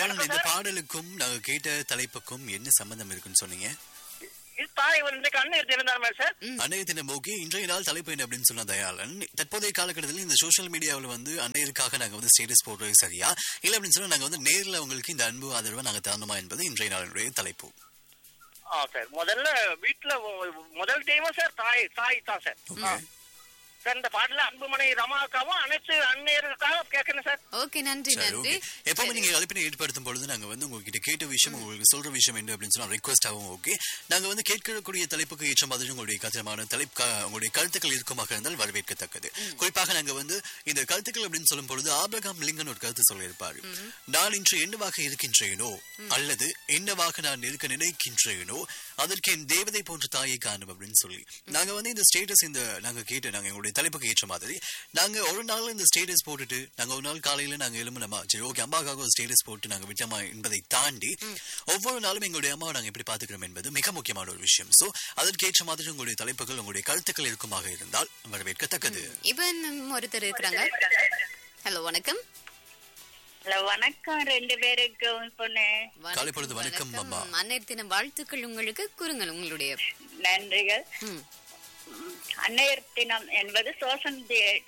தயாளன் இந்த பாடலுக்கும் நாங்க கேட்ட தலைப்புக்கும் என்ன சம்பந்தம் இருக்குன்னு சொன்னீங்க இது தாய் வந்து கண்ணீர் திறந்தாமே சார் அன்னைய தினம் ஓகே இன்றைய நாள் தலைப்பு என்ன அப்படின்னு சொன்ன தயாளன் தற்போதைய காலகட்டத்தில் இந்த சோஷியல் மீடியாவில் வந்து அன்னையருக்காக நாங்க வந்து ஸ்டேட்டஸ் போடுறது சரியா இல்ல அப்படின்னு சொன்னா நாங்க வந்து நேர்ல உங்களுக்கு இந்த அன்பு ஆதரவை நாங்க தரணுமா என்பது இன்றைய நாளுடைய தலைப்பு ஆ சார் முதல்ல வீட்டுல ஒ- முதல் தெய்வம் சார் தாய் தாய் தான் சார் ஓகே சார் இந்த பாட்டுல அன்புமணி ரமாக்காவும் அனைத்து அன்னையருக்காக கேட்கணும் சார் ஓகே நன்றி சரி நன்றி ஓகே எப்பவுமே நீங்க அழைப்பினை ஏற்படுத்தும் பொழுது நாங்க வந்து உங்ககிட்ட கேட்ட விஷயம் உங்களுக்கு சொல்ற விஷயம் என்ன அப்படின்னு சொன்னா ரெக்வஸ்ட் ஆகும் ஓகே நாங்க வந்து கேட்கக்கூடிய தலைப்புக்கு ஏற்ற மாதிரி உங்களுடைய கருத்தமான தலைப்பு க- உங்களுடைய கருத்துக்கள் இருக்குமாக இருந்தால் வரவேற்கத்தக்கது குறிப்பாக நாங்க வந்து இந்த கருத்துக்கள் அப்படின்னு சொல்லும் பொழுது ஆபிரகாம் லிங்கன் ஒரு கருத்து சொல்லியிருப்பாரு நான் இன்று என்னவாக இருக்கின்றேனோ அல்லது என்னவாக நான் இருக்க நினைக்கின்றேனோ அதற்கு என் தேவதை போன்ற தாயை காணும் அப்படின்னு சொல்லி நாங்க வந்து இந்த ஸ்டேட்டஸ் இந்த நாங்க கேட்டு நாங்க எங்களுடைய தலைப்புக்கு ஏற்ற மாதிரி நாங்க ஒரு நாள் இந்த ஸ்டேட்டஸ் போட்டுட்டு நாங்க ஒரு நாள் காலையில நாங்க எழுமணமா சரி ஓகே அம்மாக்காக ஒரு ஸ்டேட்டஸ் போட்டு நாங்க விட்டோமா என்பதை தாண்டி ஒவ்வொரு நாளும் எங்களுடைய அம்மாவை நாங்க எப்படி பாத்துக்கிறோம் என்பது மிக முக்கியமான ஒரு விஷயம் சோ அதற்கு ஏற்ற மாதிரி உங்களுடைய தலைப்புகள் உங்களுடைய கருத்துக்கள் இருக்குமாக இருந்தால் வரவேற்கத்தக்கது இப்ப நம்ம ஒருத்தர் இருக்கிறாங்க ஹலோ வணக்கம் ஹலோ வணக்கம் ரெண்டு பேருக்கும் பொண்ணு காலை பொழுது வணக்கம், அம்மா. அன்னையர் தின வாழ்த்துக்கள் உங்களுக்கு கூறுங்கள் உங்களுடைய நன்றிகள் ம், அன்னையர் தினம் என்பது சோசன்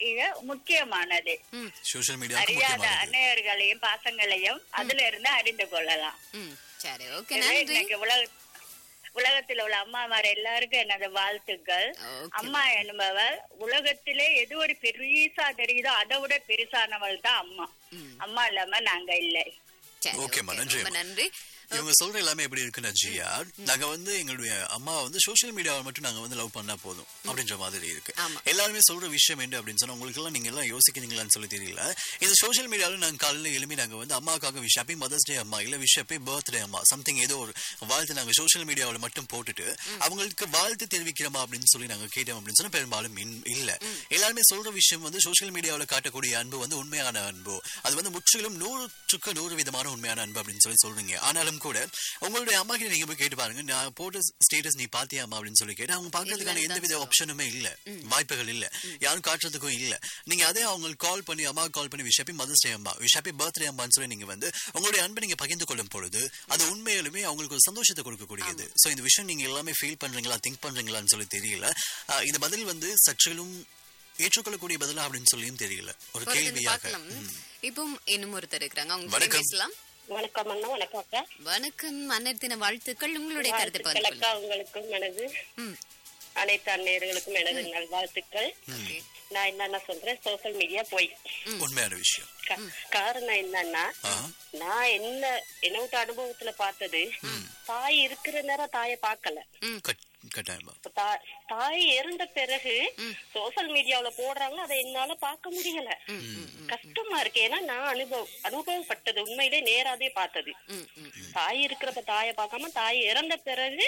முக்கியமானது ம், சோசியல் மீடியா அறியாத முக்கியமானது அன்னையர்களையும் பாசங்களையும் அதுல இருந்து அறிந்து கொள்ளலாம் ம். சரி ஓகே இது நன்றி இன்னைக்கு உலக உலகத்தில் உள்ள அம்மாமார் எல்லாருக்கும் எனது வாழ்த்துக்கள் ஓகே. அம்மா என்பவர் உலகத்திலே எது ஒரு பெருசா தெரியுதோ அதை விட பெருசானவள் தான் அம்மா ம். அம்மா இல்லாம நாங்க இல்லை சரி, ஓகேம்மா, ஓகே, நன்றி, ரொம்ப அம்மா. நன்றி இவங்க சொல்ற எல்லாமே எப்படி இருக்குன்னு ஜியா நாங்க வந்து எங்களுடைய அம்மா வந்து சோஷியல் மீடியாவை மட்டும் நாங்க வந்து லவ் பண்ணா போதும் அப்படின்ற மாதிரி இருக்கு ஆமா. எல்லாருமே சொல்ற விஷயம் என்ன அப்படின்னு சொன்னா உங்களுக்கு எல்லாம் நீங்க எல்லாம் யோசிக்கிறீங்களான்னு சொல்லி தெரியல இந்த சோஷியல் மீடியாவில் நாங்க காலையில எழுப்பி நாங்க வந்து அம்மாக்காக விஷ் ஹாப்பி மதர்ஸ் டே அம்மா இல்ல விஷ் ஹாப்பி பர்த்டே அம்மா சம்திங் ஏதோ ஒரு வாழ்த்து நாங்க சோஷியல் மீடியாவில் மட்டும் போட்டுட்டு அவங்களுக்கு வாழ்த்து தெரிவிக்கிறோமா அப்படின்னு சொல்லி நாங்க கேட்டோம் அப்படின்னு சொன்னா பெரும்பாலும் இன்- இல்ல எல்லாருமே சொல்ற விஷயம் வந்து சோஷியல் மீடியாவில் காட்டக்கூடிய அன்பு வந்து உண்மையான அன்பு அது வந்து முற்றிலும் நூற்றுக்கு நூறு விதமான உண்மையான அன்பு அப்படின்னு சொல்லி சொல்றீங்க ஆனாலும் கூட உங்களுடைய அம்மா கிட்ட நீங்க போய் கேட்டு பாருங்க நான் போட்ட ஸ்டேட்டஸ் நீ பாத்தியா அம்மா அப்படின்னு சொல்லி கேட்டு அவங்க பாக்குறதுக்கான இல்லைன்னு எந்த வித தான் ஆப்ஷனுமே இல்ல வாய்ப்புகள் இல்ல யாரும் காட்டுறதுக்கும் இல்ல நீங்க அதே அவங்களுக்கு கால் பண்ணி அம்மா கால் பண்ணி விஷ் ஹாப்பி மதர்ஸ் டே அம்மா விஷ் ஹாப்பி பர்த்டே அம்மான்னு சொல்லி நீங்க வந்து உங்களுடைய அன்பை நீங்க பகிர்ந்து கொள்ளும் பொழுது அது உண்மையிலுமே அவங்களுக்கு ஒரு சந்தோஷத்தை கொடுக்கக்கூடியது சோ இந்த விஷயம் நீங்க எல்லாமே ஃபீல் பண்றீங்களா திங்க் பண்றீங்களான்னு சொல்லி தெரியல ஆஹ் இந்த பதில் வந்து சற்றிலும் ஏற்றுக்கொள்ளக்கூடிய பதிலா அப்படின்னு சொல்லியும் தெரியல ஒரு ஒருத்தர் கேள்வியாக பார்க்கலாம் இப்போ இன்னும் ஒருத்தர் இருக்கிறாங்க அவங்க கிட்ட வணக்கம். பேசலாம் வணக்கம் அண்ணா வணக்கம் அக்கா வணக்கம் அன்னையர் தின வாழ்த்துக்கள் உங்களுடைய கருத்தை பகிர்ந்து கொள்ளுங்கள். அக்கா உங்களுக்கும் எனது ம் அனைத்து அன்னையர்களுக்கும் எனது நல்வாழ்த்துக்கள் நான் என்னன்னா சொல்றேன் சோசியல் மீடியா போய் உண்மையான விஷயம் கா- காரணம் என்னன்னா ஆ நான் என்ன என்னோட அனுபவத்துல பார்த்தது தாய் இருக்கிற நேரம் தாயை பார்க்கல ம் கட்- கட்டாயமா இப்ப தா- தாய் இறந்த பிறகு சோசியல் மீடியாவுல போடுறாங்க அதை என்னால பார்க்க முடியல ம், ம், ம், கஷ்டமா இருக்கு ஏன்னா நான் அனுபவம் அனுபவப்பட்டது உண்மையிலே நேராதே பார்த்தது ம், ம். தாய் இருக்கிறப்ப தாயை பார்க்காம தாய் இறந்த பிறகு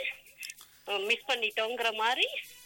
மிஸ் பண்ணிட்டோங்கிற மாதிரி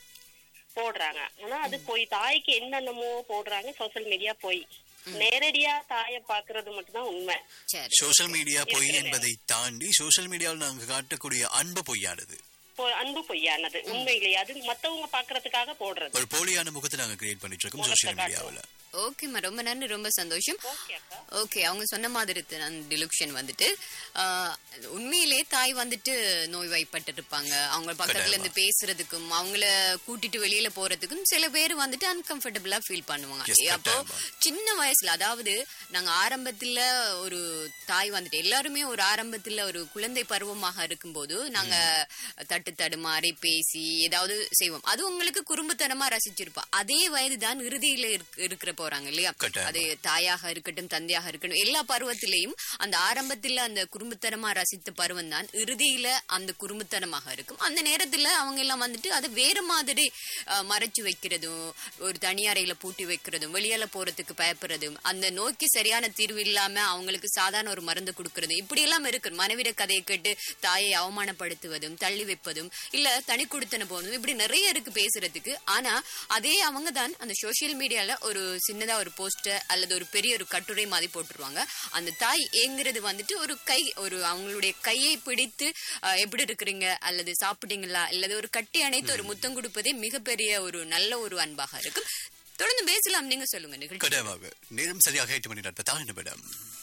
போடுறாங்க ஆனா அது போய் தாய்க்கு என்னென்னமோ போடுறாங்க சோசியல் மீடியா போய் நேரடியா தாயை பாக்குறது மட்டும்தான் உண்மை சரி சோஷியல் மீடியா பொய் என்பதை தாண்டி சோஷியல் மீடியாவில் நாங்க காட்டக்கூடிய அன்பு பொய்யானது இப்போ அன்பு பொய்யானது உண்மையிலேயே அது மத்தவங்க பாக்குறதுக்காக போடுறது ஒரு போலியான முகத்தை நாங்க கிரியேட் பண்ணிட்டு இருக்கோம் சோஷியல் மீடியாவுல ஓகேம்மா ரொம்ப நன்றி ரொம்ப சந்தோஷம் ஓகே அக்கா ஓகே அவங்க சொன்ன மாதிரி டிலுக்ஷன் வந்துட்டு ஆஹ், உண்மையிலே தாய் வந்துட்டு நோய்வாய்ப்பட்டு இருப்பாங்க அவங்க பக்கத்துல இருந்து பேசுறதுக்கும் அவங்கள கூட்டிட்டு வெளியில போறதுக்கும் சில பேர் வந்துட்டு அன்கம்ஃபர்டபுளா ஃபீல் பண்ணுவாங்க Yes, அப்போ கட்டாயமா. சின்ன வயசுல அதாவது நாங்க ஆரம்பத்துல ஒரு தாய் வந்துட்டு எல்லாருமே ஒரு ஆரம்பத்துல ஒரு குழந்தை பருவமாக இருக்கும்போது நாங்க தட்டு தடுமாறி பேசி ஏதாவது செய்வோம் அது உங்களுக்கு குறும்புத்தனமா ரசிச்சிருப்போம் அதே வயது தான் இறுதியில இருக்- இருக்கிற போறாங்க இல்லையா கட்டாயமா. அது தாயாக இருக்கட்டும் தந்தையாக இருக்கட்டும் எல்லா பருவத்திலையும் அந்த ஆரம்பத்துல அந்த குறும்புத்தனமா ரசித்த பருவம் தான் இறுதியில அந்த குறும்புத்தனமாக இருக்கும் அந்த நேரத்துல அவங்க எல்லாம் வந்துட்டு அதை வேற மாதிரி அஹ், மறைச்சு வைக்கிறதும் ஒரு தனியாரையில பூட்டி வைக்கிறதும் வெளியால போறதுக்கு பயப்படுறதும் அந்த நோய்க்கு சரியான தீர்வு இல்லாம அவங்களுக்கு சாதாரண ஒரு மருந்து கொடுக்கறதும் இப்படி எல்லாம் இருக்கு மனைவிட கதையை கேட்டு தாயை அவமானப்படுத்துவதும் தள்ளி வைப்பதும் இல்ல தனி கொடுத்தன போனதும் இப்படி நிறைய இருக்கு பேசுறதுக்கு ஆனா அதே அவங்க தான் அந்த சோசியல் மீடியால ஒரு சின்னதா ஒரு போஸ்டர் அல்லது ஒரு பெரிய ஒரு கட்டுரை மாதிரி போட்டுருவாங்க அந்த தாய் ஏங்குறது வந்துட்டு ஒரு கை ஒரு அவங்களுடைய கையை பிடித்து அஹ், எப்படி இருக்கிறீங்க அல்லது சாப்பிட்டீங்களா அல்லது ஒரு கட்டி அணைத்து ஒரு முத்தம் கொடுப்பதே மிகப்பெரிய ஒரு நல்ல ஒரு அன்பாக இருக்கும் தொடர்ந்து பேசலாம் நீங்க சொல்லுங்க நிகழ்ச்சி கட்டாயமாக நேரம் சரியாக எட்டு மணி நாற்பத்தாறு நிமிடம்